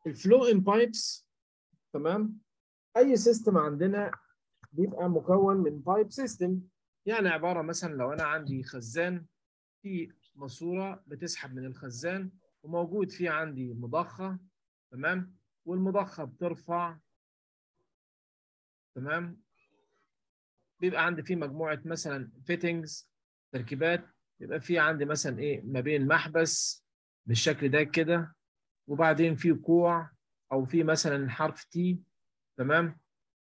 الفلو ان بايبس تمام اي سيستم عندنا بيبقى مكون من بايب سيستم يعني عباره مثلا لو انا عندي خزان في ماسوره بتسحب من الخزان وموجود فيه عندي مضخه تمام والمضخه بترفع تمام بيبقى عندي فيه مجموعه مثلا فيتنجز تركيبات يبقى في عندي مثلا ايه ما بين محبس بالشكل ده كده وبعدين في كوع او في مثلا حرف تي تمام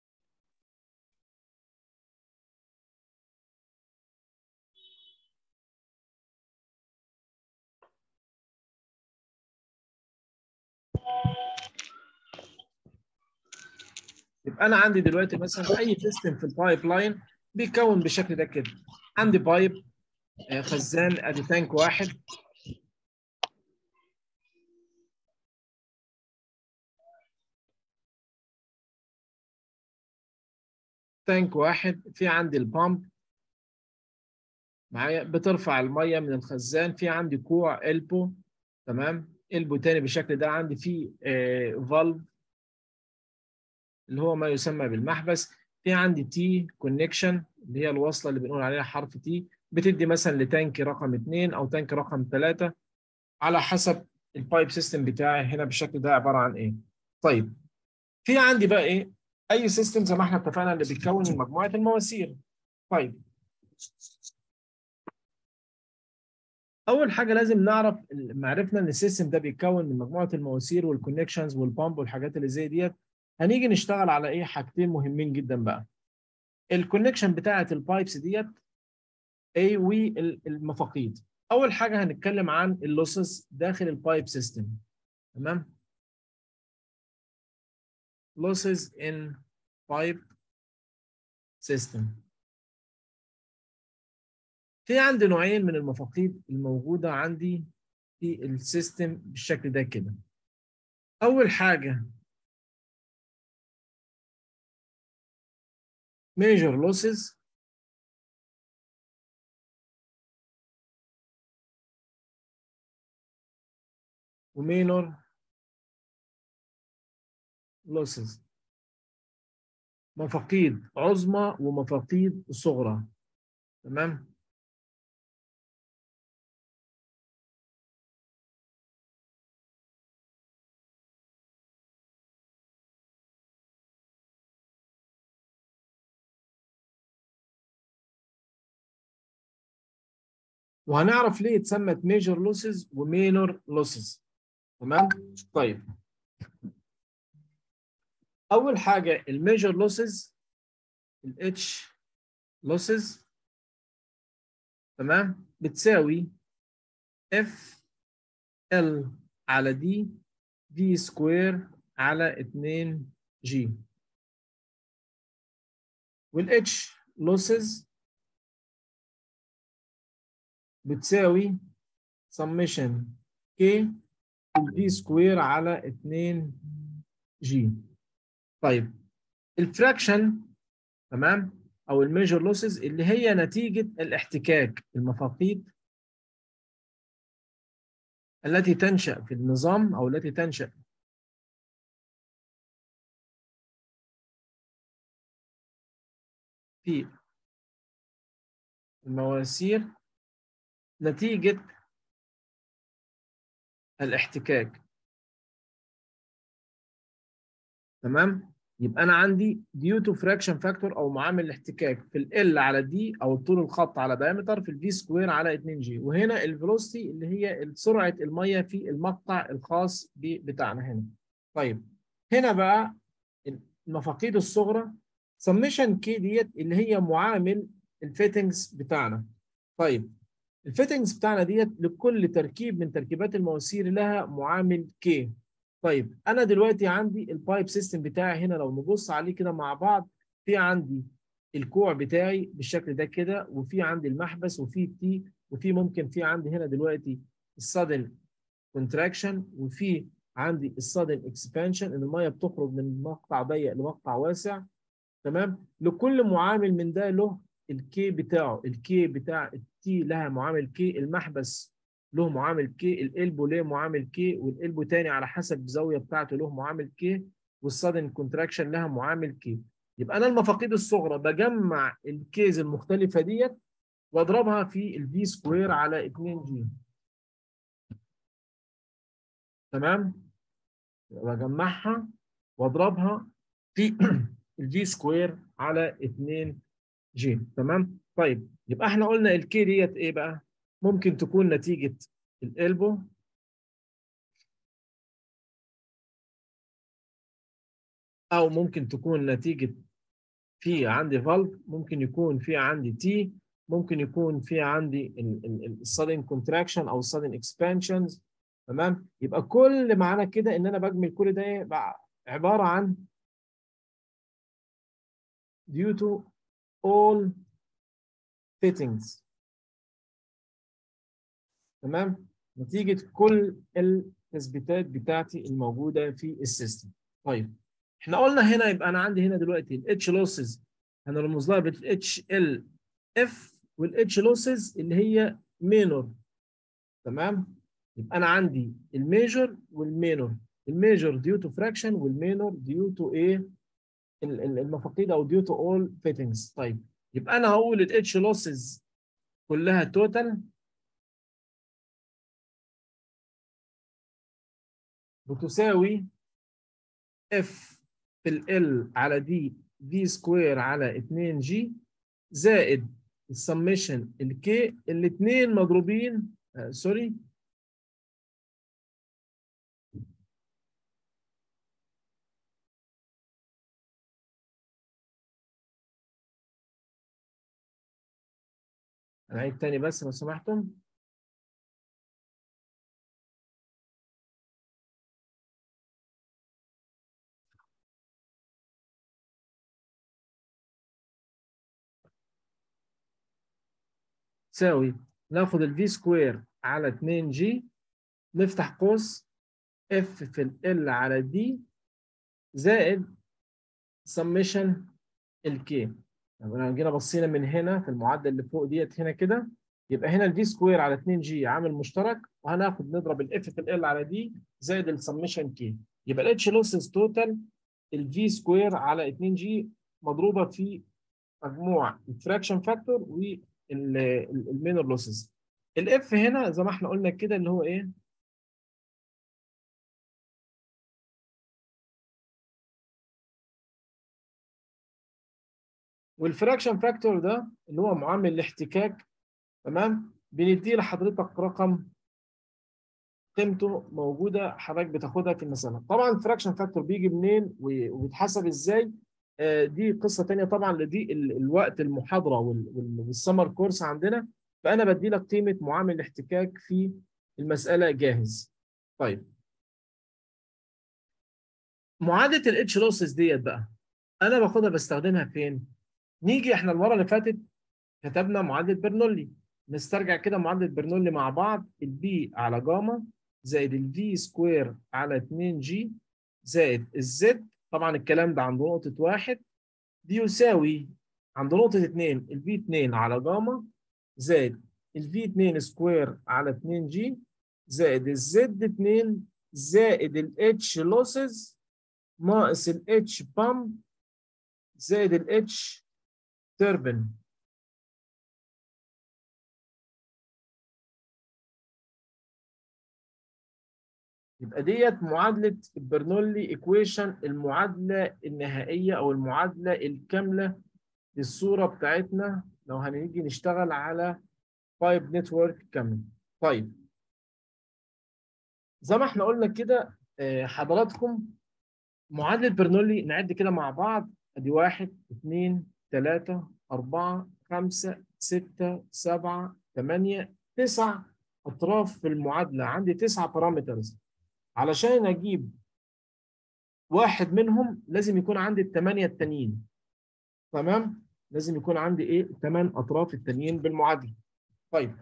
يبقى انا عندي دلوقتي مثلا اي سيستم في البايب لاين بيتكون بالشكل ده كده عندي بايب آه، خزان ادي تانك واحد تانك واحد في عندي البامب معايا بترفع الميه من الخزان في عندي كوع البو تمام البو تاني بالشكل ده عندي فيه فالف اللي هو ما يسمى بالمحبس في عندي تي كونكشن اللي هي الوصله اللي بنقول عليها حرف تي بتدي مثلا لتانك رقم اثنين او تانك رقم ثلاثه على حسب البايب سيستم بتاعي هنا بالشكل ده عباره عن ايه طيب في عندي بقى ايه اي سيستم زي ما احنا اتفقنا اللي بيتكون من مجموعه المواسير طيب اول حاجه لازم نعرف معرفنا ان السيستم ده بيتكون من مجموعه المواسير والكونكشنز والبامب والحاجات اللي زي ديت هنيجي نشتغل على ايه حاجتين مهمين جدا بقى الكونكشن بتاعه البايبس ديت ايه والمفاقيد اول حاجه هنتكلم عن اللوسز داخل البايب سيستم تمام losses in pipe system في عندي نوعين من المفاقيد الموجودة عندي في السيستم بالشكل ده كده أول حاجة major losses ومينور losses مفاقيد عظمى ومفاقيد صغرى تمام وهنعرف ليه اتسمت ميجر لوسز ومينور لوسز تمام طيب اول حاجه الميجر لوسز الاتش لوسز تمام بتساوي اف ال على دي دي سكوير على 2 جي والاتش لوسز بتساوي سميشن كي دي سكوير على 2 جي طيب الفراكشن تمام او الميجر لوسز اللي هي نتيجه الاحتكاك المفاقيد التي تنشا في النظام او التي تنشا في المواسير نتيجه الاحتكاك تمام يبقى انا عندي ديو تو فراكشن فاكتور او معامل الاحتكاك في ال على دي او طول الخط على دايمتر في الفي سكوير على 2 جي وهنا الفيلوسيتي اللي هي سرعه الميه في المقطع الخاص بتاعنا هنا طيب هنا بقى المفاقيد الصغرى سميشن كي ديت اللي هي معامل الفيتنجز بتاعنا طيب الفيتنجز بتاعنا ديت لكل تركيب من تركيبات المواسير لها معامل كي طيب انا دلوقتي عندي البايب سيستم بتاعي هنا لو نبص عليه كده مع بعض في عندي الكوع بتاعي بالشكل ده كده وفي عندي المحبس وفي التي وفي ممكن في عندي هنا دلوقتي السادن كونتراكشن وفي عندي السادن اكسبانشن ان الميه بتخرج من مقطع ضيق لمقطع واسع تمام لكل معامل من ده له الكي بتاعه الكي بتاع التي لها معامل كي المحبس له معامل كي الالبو ليه معامل كي والالبو تاني على حسب الزاويه بتاعته له معامل كي والسادن كونتراكشن لها معامل كي يبقى انا المفاقيد الصغرى بجمع الكيز المختلفه ديت واضربها في الفي سكوير على 2 جي تمام بجمعها واضربها في الجي سكوير على 2 جي تمام طيب يبقى احنا قلنا الكي ديت ايه بقى ممكن تكون نتيجه الالبو او ممكن تكون نتيجه في عندي فالف ممكن يكون في عندي تي ممكن يكون في عندي السادن كونتراكشن او السادن اكسبانشنز تمام يبقى كل معنى كده ان انا بجمل كل ده يبقى عباره عن due to all fittings تمام نتيجه كل التثبيتات بتاعتي الموجوده في السيستم طيب احنا قلنا هنا يبقى انا عندي هنا دلوقتي الاتش لوسز هنرمز لها بالاتش ال اف والاتش لوسز اللي هي مينور تمام يبقى انا عندي الميجر والمينور الميجر ديو تو فراكشن والمينور ديو تو ايه المفاقيد او ديو تو اول فيتنجز طيب يبقى انا هقول الاتش لوسز كلها توتال بتساوي اف في ال على دي في سكوير على 2 جي زائد السميشن الكي الاثنين مضروبين آه سوري انا عيد تاني بس لو سمحتم تساوي ناخد الفي سكوير على 2 جي نفتح قوس اف في ال على دي زائد سميشن الكي لو جينا بصينا من هنا في المعادله اللي فوق ديت هنا كده يبقى هنا الفي سكوير على 2 جي عامل مشترك وهناخد نضرب الاف في ال على دي زائد السميشن كي يبقى الاتش لوسز توتال الفي سكوير على 2 جي مضروبه في مجموع الفراكشن فاكتور والمينور لوسز الاف هنا زي ما احنا قلنا كده اللي هو ايه والفراكشن فاكتور ده اللي هو معامل الاحتكاك تمام بنديه لحضرتك رقم قيمته موجوده حضرتك بتاخدها في المساله طبعا الفراكشن فاكتور بيجي منين وبيتحسب ازاي آه دي قصه ثانيه طبعا لدي الوقت المحاضره والسمر كورس عندنا فانا بدي لك قيمه معامل الاحتكاك في المساله جاهز طيب معادله الاتش لوسز ديت بقى انا باخدها بستخدمها فين نيجي احنا المره اللي فاتت كتبنا معادله برنولي نسترجع كده معادله برنولي مع بعض البي على جاما زائد الفي سكوير على 2 جي زائد الزد طبعا الكلام ده عند نقطه واحد دي يساوي عند نقطه 2 الفي 2 على جاما زائد الفي 2 سكوير على 2 جي زائد الزد 2 زائد الاتش لوسز ناقص الاتش بامب زائد الاتش تربن يبقى ديت معادلة برنولي ايكويشن المعادلة النهائية أو المعادلة الكاملة للصورة بتاعتنا لو هنيجي نشتغل على بايب نتورك كامل. طيب زي ما احنا قلنا كده حضراتكم معادلة برنولي نعد كده مع بعض ادي واحد اثنين ثلاثة أربعة خمسة ستة سبعة ثمانية تسع أطراف في المعادلة عندي تسعة بارامترز علشان أجيب واحد منهم لازم يكون عندي الثمانية التانيين تمام؟ لازم يكون عندي إيه؟ ثمان أطراف التانيين بالمعادلة. طيب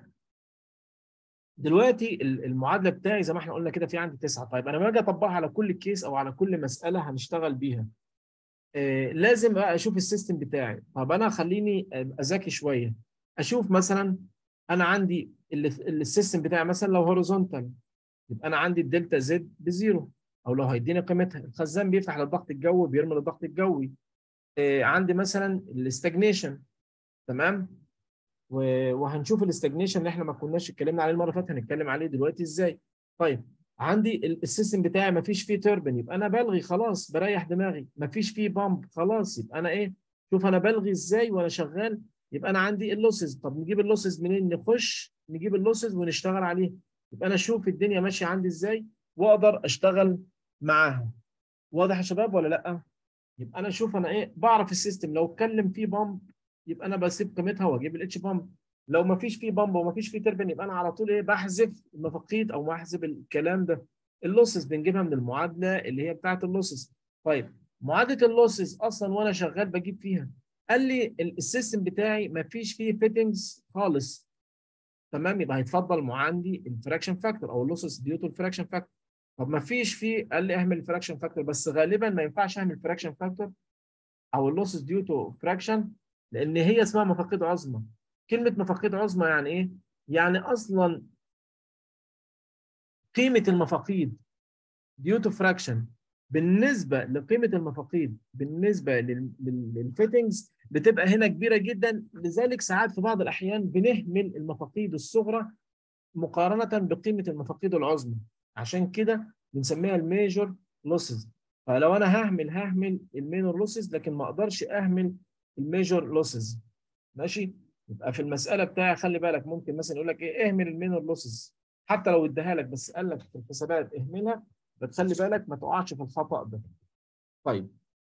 دلوقتي المعادلة بتاعي زي ما احنا قلنا كده في عندي تسعة، طيب أنا لما أجي أطبقها على كل كيس أو على كل مسألة هنشتغل بيها. آه لازم بقى اشوف السيستم بتاعي طب انا خليني اذكي شويه اشوف مثلا انا عندي السيستم بتاعي مثلا لو هوريزونتال يبقى انا عندي الدلتا زد بزيرو او لو هيديني قيمتها الخزان بيفتح للضغط الجوي بيرمي للضغط الجوي آه عندي مثلا الاستجنيشن تمام وهنشوف الاستجنيشن اللي احنا ما كناش اتكلمنا عليه المره اللي فاتت هنتكلم عليه دلوقتي ازاي طيب عندي السيستم بتاعي ما فيش فيه توربن يبقى انا بلغي خلاص بريح دماغي ما فيش فيه بامب خلاص يبقى انا ايه شوف انا بلغي ازاي وانا شغال يبقى انا عندي اللوسز طب نجيب اللوسز منين نخش نجيب اللوسز ونشتغل عليه يبقى انا اشوف الدنيا ماشيه عندي ازاي واقدر اشتغل معاها واضح يا شباب ولا لا يبقى انا اشوف انا ايه بعرف السيستم لو اتكلم فيه بامب يبقى انا بسيب قيمتها واجيب الاتش بامب لو ما فيش فيه بامب وما فيش فيه تربن يبقى انا على طول ايه بحذف المفاقيد او بحذف الكلام ده اللوسز بنجيبها من المعادله اللي هي بتاعه اللوسز طيب معادله اللوسز اصلا وانا شغال بجيب فيها قال لي السيستم بتاعي ما فيش فيه فيتنجز خالص تمام يبقى هيتفضل عندي الفراكشن فاكتور او اللوسز ديو تو الفراكشن فاكتور طب ما فيش فيه قال لي اعمل الفراكشن فاكتور بس غالبا ما ينفعش اعمل فراكشن فاكتور او اللوسز ديو تو فراكشن لان هي اسمها مفاقيد عظمى كلمه مفاقيد عظمى يعني ايه يعني اصلا قيمه المفاقيد ديو تو فراكشن بالنسبه لقيمه المفاقيد بالنسبه للفيتنجز بتبقى هنا كبيره جدا لذلك ساعات في بعض الاحيان بنهمل المفاقيد الصغرى مقارنه بقيمه المفاقيد العظمى عشان كده بنسميها الميجور لوسز فلو انا ههمل ههمل المينور لوسز لكن ما اقدرش اهمل الميجور لوسز ماشي يبقى في المساله بتاعي خلي بالك ممكن مثلا يقول لك ايه اهمل المينور لوسز حتى لو اداها لك بس قال لك في الحسابات اهملها بتخلي بالك ما تقعش في الخطا ده طيب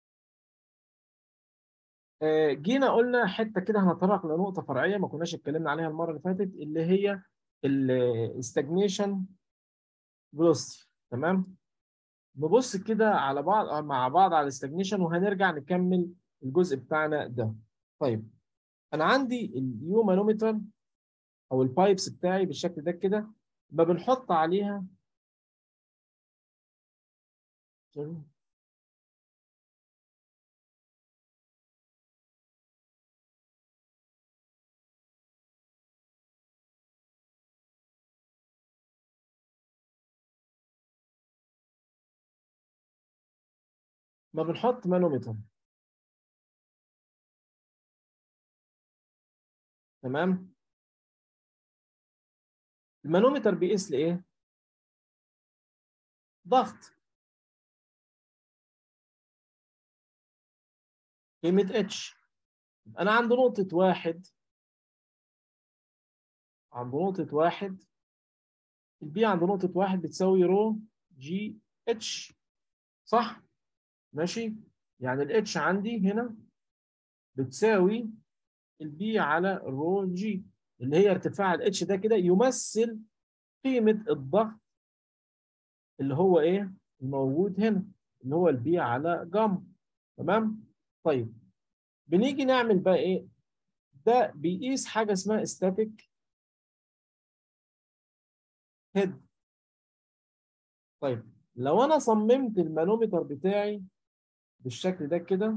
آه جينا قلنا حته كده هنتطرق لنقطه فرعيه ما كناش اتكلمنا عليها المره اللي فاتت اللي هي الاستجنيشن فيلوسيتي تمام نبص كده على بعض مع بعض على الاستجنيشن وهنرجع نكمل الجزء بتاعنا ده طيب انا عندي اليو مانومتر او البايبس بتاعي بالشكل ده كده ما بنحط عليها ما بنحط مانومتر تمام المانومتر بيقيس لايه ضغط قيمة اتش أنا عند نقطة واحد عند نقطة واحد البي عند نقطة واحد بتساوي رو جي اتش صح؟ ماشي؟ يعني الاتش عندي هنا بتساوي البي على رو جي اللي هي ارتفاع الاتش ده كده يمثل قيمة الضغط اللي هو ايه؟ الموجود هنا اللي هو البي على جاما تمام؟ طيب بنيجي نعمل بقى ايه؟ ده بيقيس حاجة اسمها static هيد طيب لو انا صممت المانومتر بتاعي بالشكل ده كده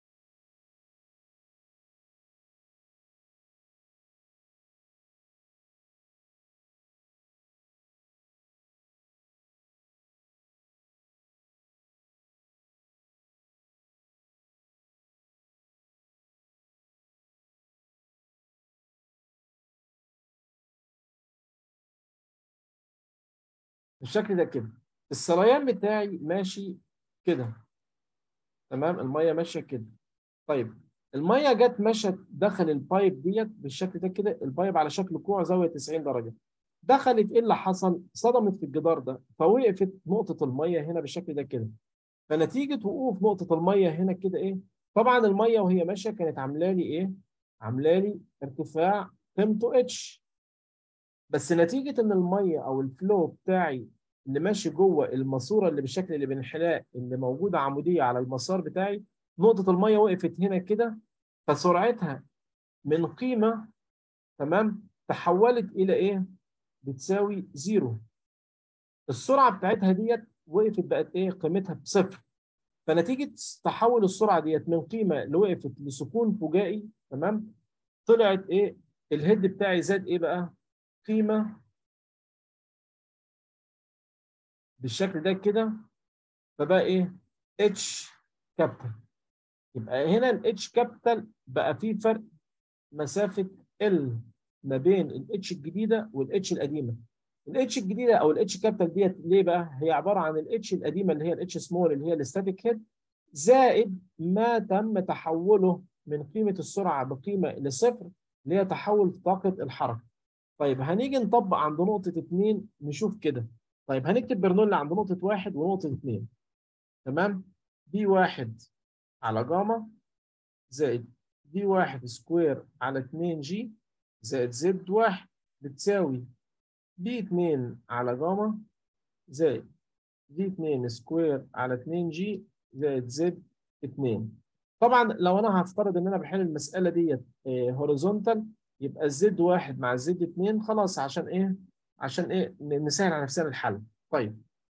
بالشكل ده كده السريان بتاعي ماشي كده تمام الميه ماشيه كده طيب الميه جت مشت دخل البايب ديت بالشكل ده كده البايب على شكل كوع زاويه 90 درجه دخلت ايه اللي حصل صدمت في الجدار ده فوقفت نقطه الميه هنا بالشكل ده كده فنتيجه وقوف نقطه الميه هنا كده ايه طبعا الميه وهي ماشيه كانت عامله لي ايه عامله لي ارتفاع قيمته اتش بس نتيجه ان الميه او الفلو بتاعي اللي ماشي جوه الماسوره اللي بالشكل اللي بانحلاء اللي موجوده عموديه على المسار بتاعي نقطه الميه وقفت هنا كده فسرعتها من قيمه تمام تحولت الى ايه بتساوي زيرو السرعه بتاعتها ديت وقفت بقت ايه قيمتها بصفر فنتيجه تحول السرعه ديت من قيمه اللي وقفت لسكون فجائي تمام طلعت ايه الهيد بتاعي زاد ايه بقى قيمه بالشكل ده كده فبقى ايه اتش كابيتال يبقى هنا الاتش كابيتال بقى فيه فرق مسافه ال ما بين الاتش الجديده والاتش القديمه الاتش الجديده او الاتش كابيتال ديت ليه بقى هي عباره عن الاتش القديمه اللي هي الاتش سمول اللي هي الستاتيك هيد زائد ما تم تحوله من قيمه السرعه بقيمه لصفر اللي هي تحول طاقه الحركه طيب هنيجي نطبق عند نقطه 2 نشوف كده طيب هنكتب برنولي عند نقطه 1 ونقطه 2 تمام بي 1 على جاما زائد بي 1 سكوير على 2 جي زائد زد 1 بتساوي بي 2 على جاما زائد بي 2 سكوير على 2 جي زائد زد 2 طبعا لو انا هفترض ان انا بحل المساله ديت هوريزونتال يبقى الزد 1 مع الزد 2 خلاص عشان ايه؟ عشان ايه؟ نسهل على نفسنا الحل. طيب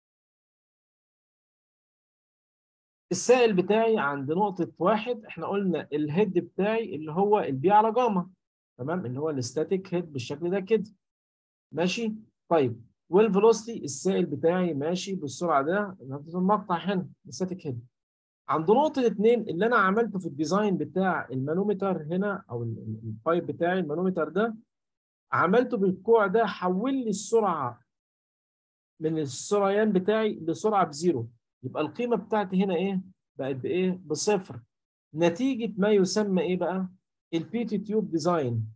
السائل بتاعي عند نقطة واحد احنا قلنا الهيد بتاعي اللي هو البي على جاما تمام اللي هو الستاتيك هيد بالشكل ده كده ماشي طيب والفيلوسيتي السائل بتاعي ماشي بالسرعة ده المقطع هنا الستاتيك هيد عند نقطة اتنين اللي أنا عملته في الديزاين بتاع المانومتر هنا أو البايب بتاعي المانومتر ده عملته بالكوع ده حول لي السرعة من السريان بتاعي لسرعة بزيرو يبقى القيمة بتاعتي هنا إيه؟ بقت بإيه؟ بصفر نتيجة ما يسمى إيه بقى؟ البيتي تيوب ديزاين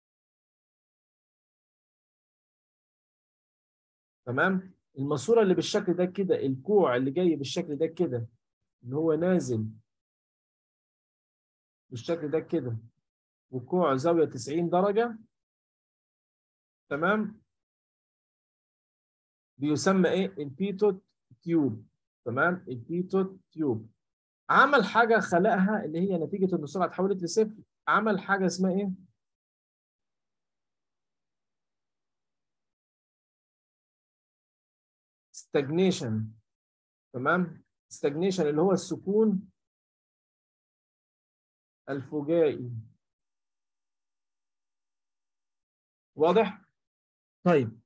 تمام؟ الماسورة اللي بالشكل ده كده الكوع اللي جاي بالشكل ده كده اللي هو نازل بالشكل ده كده وكوع زاوية 90 درجة تمام بيسمى ايه البيتوت تيوب تمام البيتوت تيوب عمل حاجة خلقها اللي هي نتيجة ان السرعة اتحولت لصفر عمل حاجة اسمها ايه stagnation تمام stagnation اللي هو السكون الفجائي واضح؟ طيب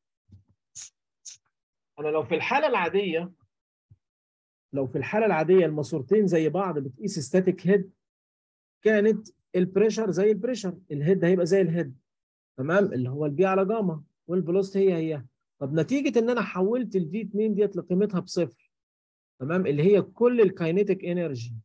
انا لو في الحالة العادية لو في الحالة العادية الماسورتين زي بعض بتقيس ستاتيك هيد كانت البريشر زي البريشر الهيد هيبقى زي الهيد تمام اللي هو البي على جاما والفيلوسيتي هي هي طب نتيجة ان انا حولت الفي 2 ديت لقيمتها بصفر تمام اللي هي كل الكاينيتيك انرجي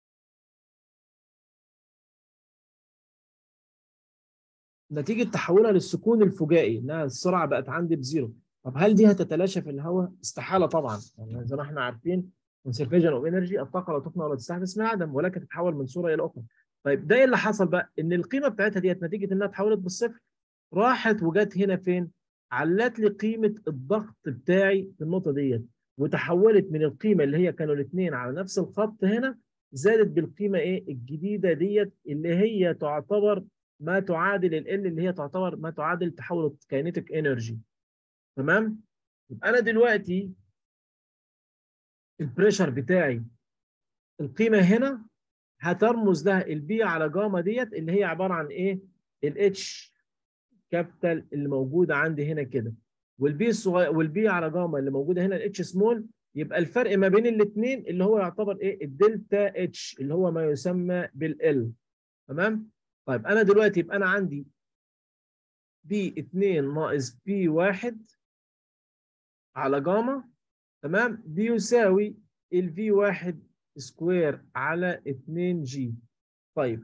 نتيجة تحولها للسكون الفجائي انها السرعة بقت عندي بزيرو طب هل دي هتتلاشى في الهواء؟ استحالة طبعا يعني زي ما احنا عارفين conservation اوف انرجي الطاقة لا تفنى ولا تستحدث من عدم ولكن تتحول من صورة إلى أخرى. طيب ده ايه اللي حصل بقى؟ إن القيمة بتاعتها ديت نتيجة إنها اتحولت بالصفر راحت وجت هنا فين؟ علت لي قيمة الضغط بتاعي في النقطة ديت وتحولت من القيمة اللي هي كانوا الاثنين على نفس الخط هنا زادت بالقيمة ايه؟ الجديدة ديت اللي هي تعتبر ما تعادل ال اللي هي تعتبر ما تعادل تحول الكاينيتيك انرجي تمام يبقى انا دلوقتي البريشر بتاعي القيمه هنا هترمز لها البي على جاما ديت اللي هي عباره عن ايه الاتش كابيتال اللي موجوده عندي هنا كده والبي الصغير والبي على جاما اللي موجوده هنا الاتش سمول يبقى الفرق ما بين الاثنين اللي هو يعتبر ايه الدلتا اتش اللي هو ما يسمى بالال تمام طيب انا دلوقتي يبقى انا عندي بي 2 ناقص بي 1 على جاما تمام بيساوي الفي 1 سكوير على 2 جي طيب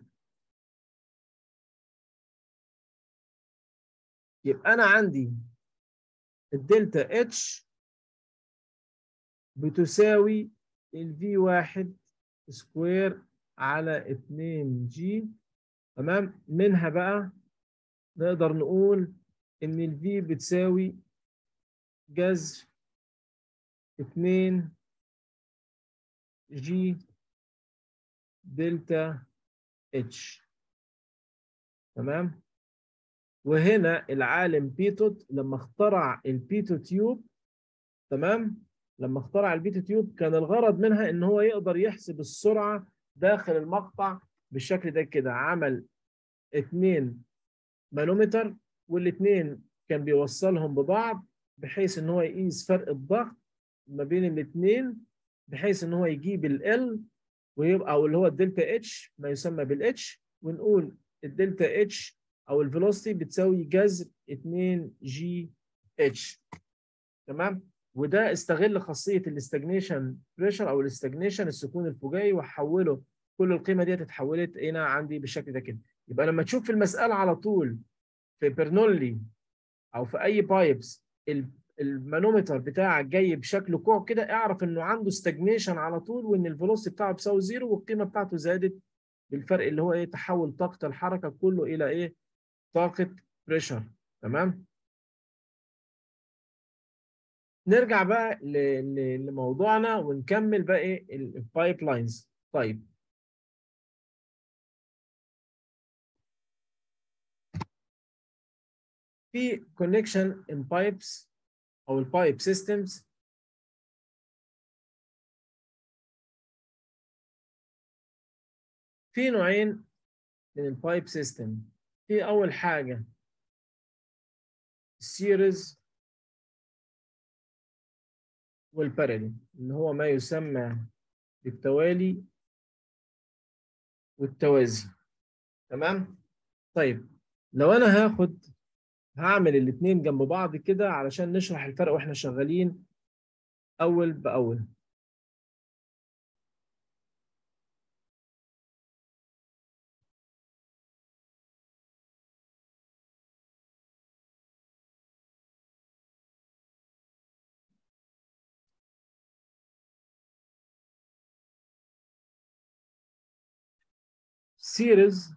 يبقى انا عندي الدلتا اتش بتساوي الفي 1 سكوير على 2 جي تمام منها بقى نقدر نقول ان الفي بتساوي جذر 2 جي دلتا اتش تمام وهنا العالم بيتوت لما اخترع البيتو تيوب تمام لما اخترع البيتو تيوب كان الغرض منها ان هو يقدر يحسب السرعه داخل المقطع بالشكل ده كده عمل اتنين مانومتر والاثنين كان بيوصلهم ببعض بحيث ان هو يقيس فرق الضغط ما بين الاثنين بحيث ان هو يجيب ال ويبقى او اللي هو الدلتا اتش ما يسمى بالاتش ونقول الدلتا اتش او الفيلوسيتي بتساوي جذر 2 جي اتش تمام وده استغل خاصيه الاستجنيشن بريشر او الاستجنيشن السكون الفجائي وحوله كل القيمه دي اتحولت هنا عندي بالشكل ده كده يبقى لما تشوف في المساله على طول في برنولي او في اي بايبس المانومتر بتاعك جاي بشكل كوع كده اعرف انه عنده ستاجنيشن على طول وان الفيلوسيتي بتاعه بيساوي زيرو والقيمه بتاعته زادت بالفرق اللي هو ايه تحول طاقه الحركه كله الى ايه طاقه بريشر تمام نرجع بقى لموضوعنا ونكمل بقى ايه البايب لاينز طيب في connection in pipes او البايب systems في نوعين من البايب سيستم في اول حاجه السيريز والبارالي اللي هو ما يسمى بالتوالي والتوازي تمام طيب لو انا هاخد هعمل الاثنين جنب بعض كده علشان نشرح الفرق واحنا شغالين اول باول series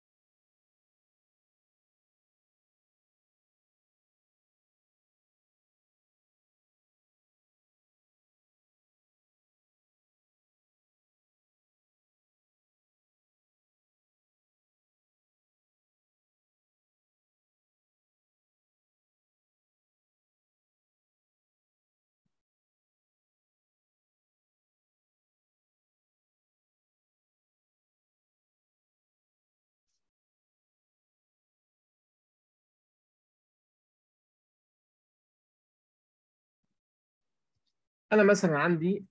انا مثلا عندي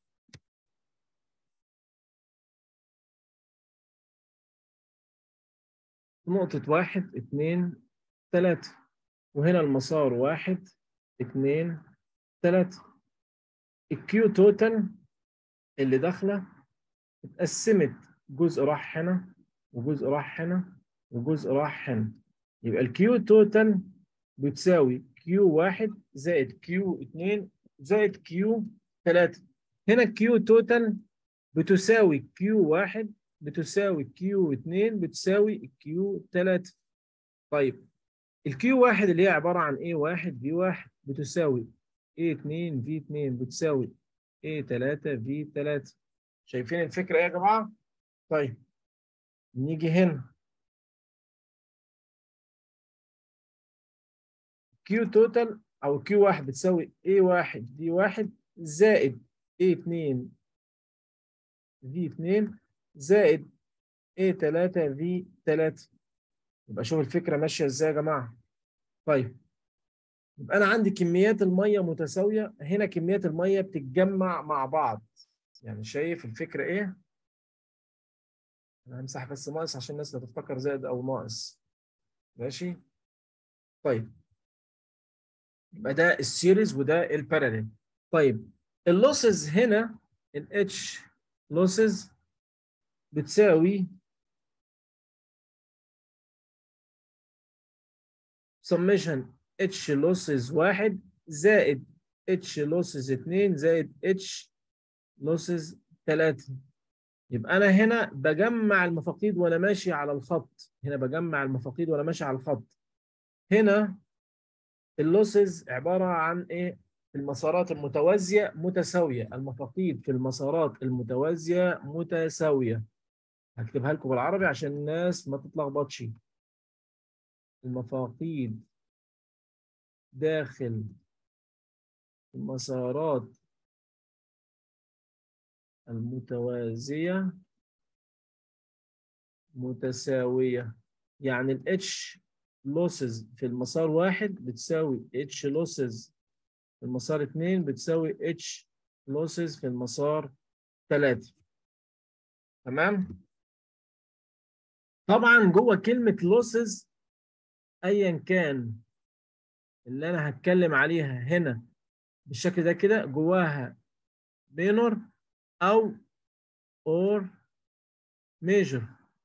نقطة واحد اتنين تلاتة وهنا المسار واحد اتنين تلاتة الكيو توتال اللي داخلة اتقسمت جزء راح هنا وجزء راح هنا وجزء راح هنا يبقى الكيو توتال بتساوي كيو واحد زائد كيو اتنين زائد كيو 3 هنا الكيو توتال بتساوي كيو 1 بتساوي كيو 2 بتساوي الكيو 3 طيب الكيو 1 اللي هي عباره عن ايه 1 في 1 بتساوي ايه 2 في 2 بتساوي ايه 3 في 3 شايفين الفكره ايه يا جماعه طيب نيجي هنا كيو توتال او كيو 1 بتساوي ايه 1 في 1 زائد A2 V2 زائد A3 V3 يبقى شوف الفكرة ماشية ازاي يا جماعة طيب يبقى أنا عندي كميات المية متساوية هنا كميات المية بتتجمع مع بعض يعني شايف الفكرة إيه؟ أنا همسح بس ناقص عشان الناس لا تفتكر زائد أو ناقص ماشي؟ طيب يبقى ده السيريز وده الباراليل طيب اللوسز هنا ال H لوسز بتساوي summation H لوسز واحد زائد H لوسز اتنين زائد H لوسز تلاتة يبقى أنا هنا بجمع المفاقيد وأنا ماشي على الخط هنا بجمع المفاقيد وأنا ماشي على الخط هنا اللوسز عبارة عن إيه المسارات المتوازية متساوية المفاقيد في المسارات المتوازية متساوية هكتبها لكم بالعربي عشان الناس ما تتلخبطش المفاقيد داخل المسارات المتوازية متساوية يعني ال H لوسز في المسار واحد بتساوي اتش لوسز في المسار اتنين بتساوي اتش لوسز في المسار تلاتة تمام طبعا جوه كلمة لوسز ايا كان اللي انا هتكلم عليها هنا بالشكل ده كده جواها مينور او اور ميجر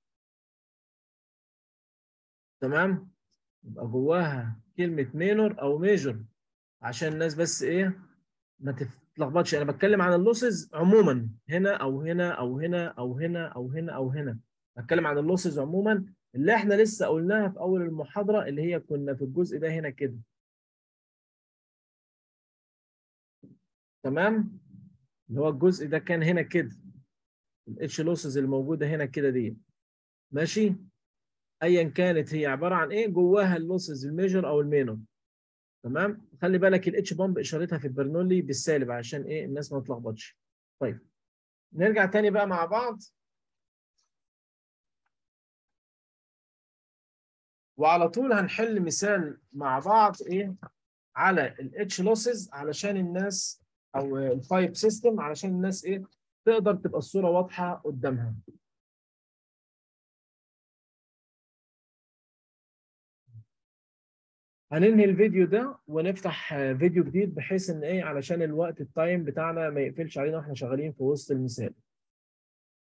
تمام يبقى جواها كلمة مينور او ميجر عشان الناس بس ايه ما تتلخبطش انا بتكلم عن اللوسز عموما هنا او هنا او هنا او هنا او هنا او هنا بتكلم عن اللوسز عموما اللي احنا لسه قلناها في اول المحاضره اللي هي كنا في الجزء ده هنا كده تمام اللي هو الجزء ده كان هنا كده الاتش لوسز اللي موجوده هنا كده دي ماشي ايا كانت هي عباره عن ايه جواها اللوسز الميجر او المينور تمام خلي بالك الاتش بامب اشارتها في البرنولي بالسالب عشان ايه الناس ما تتلخبطش طيب نرجع تاني بقى مع بعض وعلى طول هنحل مثال مع بعض ايه على الاتش لوسز علشان الناس او البايب سيستم علشان الناس ايه تقدر تبقى الصوره واضحه قدامها هننهي الفيديو ده ونفتح فيديو جديد بحيث ان ايه علشان الوقت التايم بتاعنا ما يقفلش علينا واحنا شغالين في وسط المثال